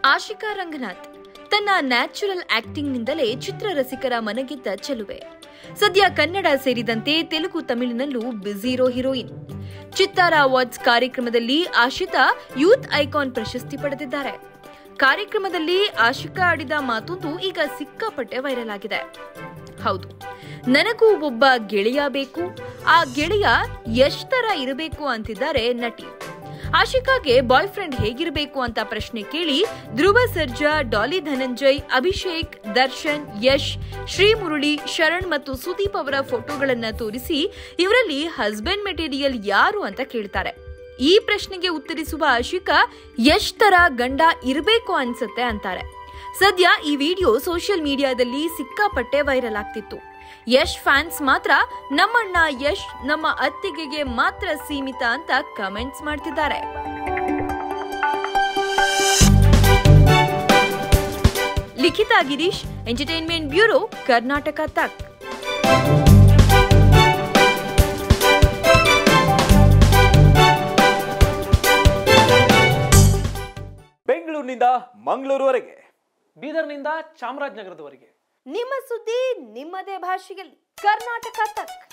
ಆಶಿಕಾ ರಂಗನಾಥ್ ತನ್ನ ನ್ಯಾಚುರಲ್ ಆಕ್ಟಿಂಗ್ನಿಂದಲೇ ಚಿತ್ರರಸಿಕರ ಮನಗೆದ್ದ ಚೆಲುವೆ ಸದ್ಯ ಕನ್ನಡ ಸೇರಿದಂತೆ ತೆಲುಗು ತಮಿಳಿನಲ್ಲೂ ಬ್ಯುಸಿ ಇರೋ ಹೀರೋಯಿನ್ ಚಿತ್ತಾರ ಅವಾರ್ಡ್ಸ್ ಕಾರ್ಯಕ್ರಮದಲ್ಲಿ ಆಶಿತಾ ಯೂತ್ ಐಕಾನ್ ಪ್ರಶಸ್ತಿ ಪಡೆದಿದ್ದಾರೆ ಕಾರ್ಯಕ್ರಮದಲ್ಲಿ ಆಶಿಕಾ ಆಡಿದ ಮಾತೊಂದು ಈಗ ಸಿಕ್ಕಾಪಟ್ಟೆ ವೈರಲ್ ಆಗಿದೆ ಹೌದು ನನಗೂ ಒಬ್ಬ ಗೆಳೆಯ ಬೇಕು ಆ ಗೆಳೆಯ ಎಷ್ಟರ ಇರಬೇಕು ಅಂತಿದ್ದಾರೆ ನಟಿ ಆಶಿಕಾಗೆ ಬಾಯ್ ಫ್ರೆಂಡ್ ಹೇಗಿರಬೇಕು ಅಂತ ಪ್ರಶ್ನೆ ಕೇಳಿ ಧ್ರುವ ಸರ್ಜಾ ಡಾಲಿ ಧನಂಜಯ್ ಅಭಿಷೇಕ್ ದರ್ಶನ್ ಯಶ್ ಶ್ರೀಮುರಳಿ ಶರಣ್ ಮತ್ತು ಸುದೀಪ್ ಅವರ ಫೋಟೋಗಳನ್ನ ತೋರಿಸಿ ಇವರಲ್ಲಿ ಹಸ್ಬೆಂಡ್ ಮೆಟೀರಿಯಲ್ ಯಾರು ಅಂತ ಕೇಳ್ತಾರೆ ಈ ಪ್ರಶ್ನೆಗೆ ಉತ್ತರಿಸುವ ಆಶಿಕಾ ಯಶ್ ತರ ಗಂಡ ಇರಬೇಕು ಅನ್ಸುತ್ತೆ ಅಂತಾರೆ ಸದ್ಯ ಈ ವಿಡಿಯೋ ಸೋಷಿಯಲ್ ಮೀಡಿಯಾದಲ್ಲಿ ಸಿಕ್ಕಾಪಟ್ಟೆ ವೈರಲ್ ಆಗ್ತಿತ್ತು ಯಶ್ ಫ್ಯಾನ್ಸ್ ಮಾತ್ರ ನಮ್ಮಣ್ಣ ಯಶ್ ನಮ್ಮ ಅತ್ತಿಗೆಗೆ ಮಾತ್ರ ಸೀಮಿತ ಅಂತ ಕಮೆಂಟ್ಸ್ ಮಾಡ್ತಿದ್ದಾರೆ ಲಿಖಿತಾ ಗಿರೀಶ್ ಎಂಟರ್ಟೈನ್ಮೆಂಟ್ ಬ್ಯೂರೋ ಕರ್ನಾಟಕ ತಕ್ ಬೆಂಗಳೂರಿನಿಂದ ಮಂಗಳೂರುವರೆಗೆ ಬೀದರ್ನಿಂದ ಚಾಮರಾಜನಗರದವರೆಗೆ ನಿಮ್ಮ ಸುದ್ದಿ ನಿಮ್ಮದೇ ಭಾಷೆಯಲ್ಲಿ ಕರ್ನಾಟಕ ತಕ್